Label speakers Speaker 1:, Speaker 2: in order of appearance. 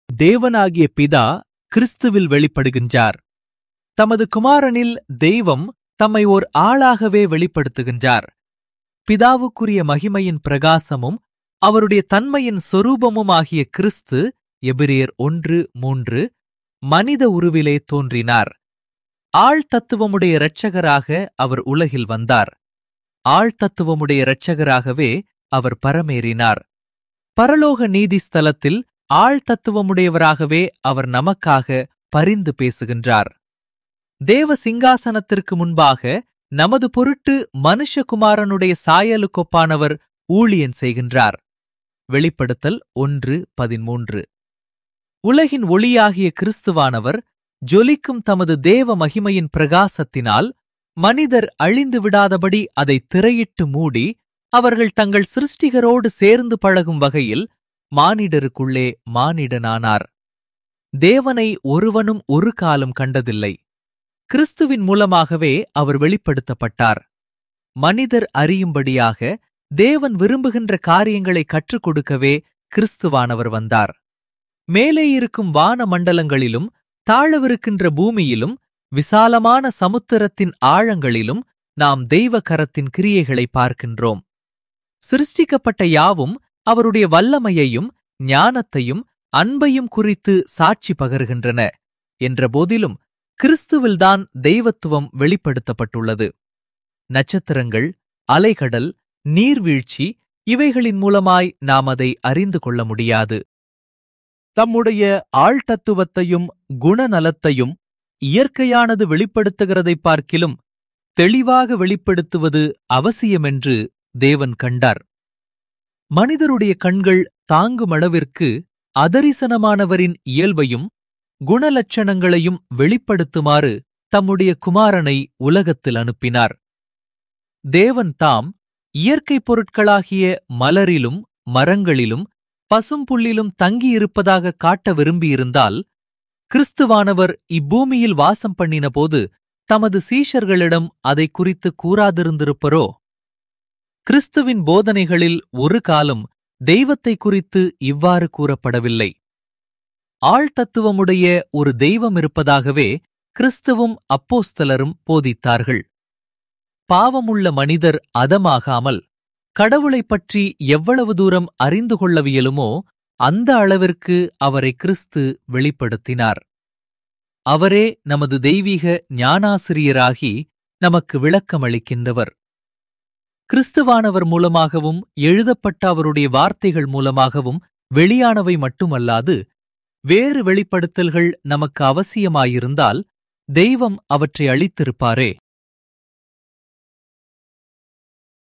Speaker 1: தேவனாகிய பிதா கிறிஸ்துவில் வெளிப்படுகின்றார் தமது குமாரனில் தெய்வம் தம்மை ஓர் ஆளாகவே வெளிப்படுத்துகின்றார் பிதாவுக்குரிய மகிமையின் பிரகாசமும் அவருடைய தன்மையின் சொரூபமுமாகிய கிறிஸ்து எபிரியர் ஒன்று மூன்று மனித உருவிலே தோன்றினார் ஆழ்தத்துவமுடைய இரட்சகராக அவர் உலகில் வந்தார் ஆழ்தத்துவமுடைய இரட்சகராகவே அவர் பரமேறினார் பரலோக நீதி ஸ்தலத்தில் ஆழ்தத்துவமுடையவராகவே அவர் நமக்காக பரிந்து பேசுகின்றார் தேவ சிங்காசனத்திற்கு முன்பாக நமது பொருட்டு மனுஷகுமாரனுடைய சாயலுக்கொப்பானவர் ஊழியன் செய்கின்றார் வெளிப்படுத்தல் ஒன்று பதிமூன்று உலகின் ஒளியாகிய கிறிஸ்துவானவர் ஜொலிக்கும் தமது தேவ மகிமையின் பிரகாசத்தினால் மனிதர் அழிந்து விடாதபடி அதை திரையிட்டு மூடி அவர்கள் தங்கள் சிருஷ்டிகரோடு சேர்ந்து பழகும் வகையில் மானிடருக்குள்ளே மானிடனானார் தேவனை ஒருவனும் ஒரு காலம் கண்டதில்லை கிறிஸ்துவின் மூலமாகவே அவர் வெளிப்படுத்தப்பட்டார் மனிதர் அறியும்படியாக தேவன் விரும்புகின்ற காரியங்களை கற்றுக் கொடுக்கவே கிறிஸ்துவானவர் வந்தார் மேலே இருக்கும் வான மண்டலங்களிலும் தாழவிருக்கின்ற பூமியிலும் விசாலமான சமுத்திரத்தின் ஆழங்களிலும் நாம் தெய்வ கரத்தின் கிரியைகளை பார்க்கின்றோம் சிருஷ்டிக்கப்பட்ட யாவும் அவருடைய வல்லமையையும் ஞானத்தையும் அன்பையும் குறித்து சாட்சி பகர்கின்றன என்ற போதிலும் கிறிஸ்துவில்தான் தெய்வத்துவம் வெளிப்படுத்தப்பட்டுள்ளது நட்சத்திரங்கள் அலைகடல் நீர்வீழ்ச்சி இவைகளின் மூலமாய் நாம் அதை அறிந்து கொள்ள முடியாது தம்முடைய ஆழ்தத்துவத்தையும் குணநலத்தையும் இயற்கையானது வெளிப்படுத்துகிறதைப் பார்க்கிலும் தெளிவாக வெளிப்படுத்துவது அவசியமென்று தேவன் கண்டார் மனிதருடைய கண்கள் தாங்குமளவிற்கு அதரிசனமானவரின் இயல்பையும் குணலட்சணங்களையும் வெளிப்படுத்துமாறு தம்முடைய குமாரனை உலகத்தில் அனுப்பினார் தேவன் தாம் இயற்கைப் பொருட்களாகிய மலரிலும் மரங்களிலும் பசும்புல்லிலும் தங்கியிருப்பதாக காட்ட விரும்பியிருந்தால் கிறிஸ்துவானவர் இப்பூமியில் வாசம் பண்ணினபோது தமது சீஷர்களிடம் அதை குறித்து கூறாதிருந்திருப்பரோ கிறிஸ்துவின் போதனைகளில் ஒரு காலம் தெய்வத்தை குறித்து இவ்வாறு கூறப்படவில்லை ஆழ்தத்துவமுடைய ஒரு தெய்வம் இருப்பதாகவே கிறிஸ்துவும் அப்போஸ்தலரும் போதித்தார்கள் பாவமுள்ள மனிதர் அதமாகாமல் கடவுளைப் பற்றி எவ்வளவு தூரம் அறிந்து கொள்ளவியலுமோ அந்த அளவிற்கு அவரை கிறிஸ்து வெளிப்படுத்தினார் அவரே நமது தெய்வீக ஞானாசிரியராகி நமக்கு விளக்கமளிக்கின்றவர் கிறிஸ்துவானவர் மூலமாகவும் எழுதப்பட்ட அவருடைய வார்த்தைகள் மூலமாகவும் வெளியானவை மட்டுமல்லாது வேறு வெளிப்படுத்தல்கள் நமக்கு அவசியமாயிருந்தால் தெய்வம் அவற்றை அளித்திருப்பாரே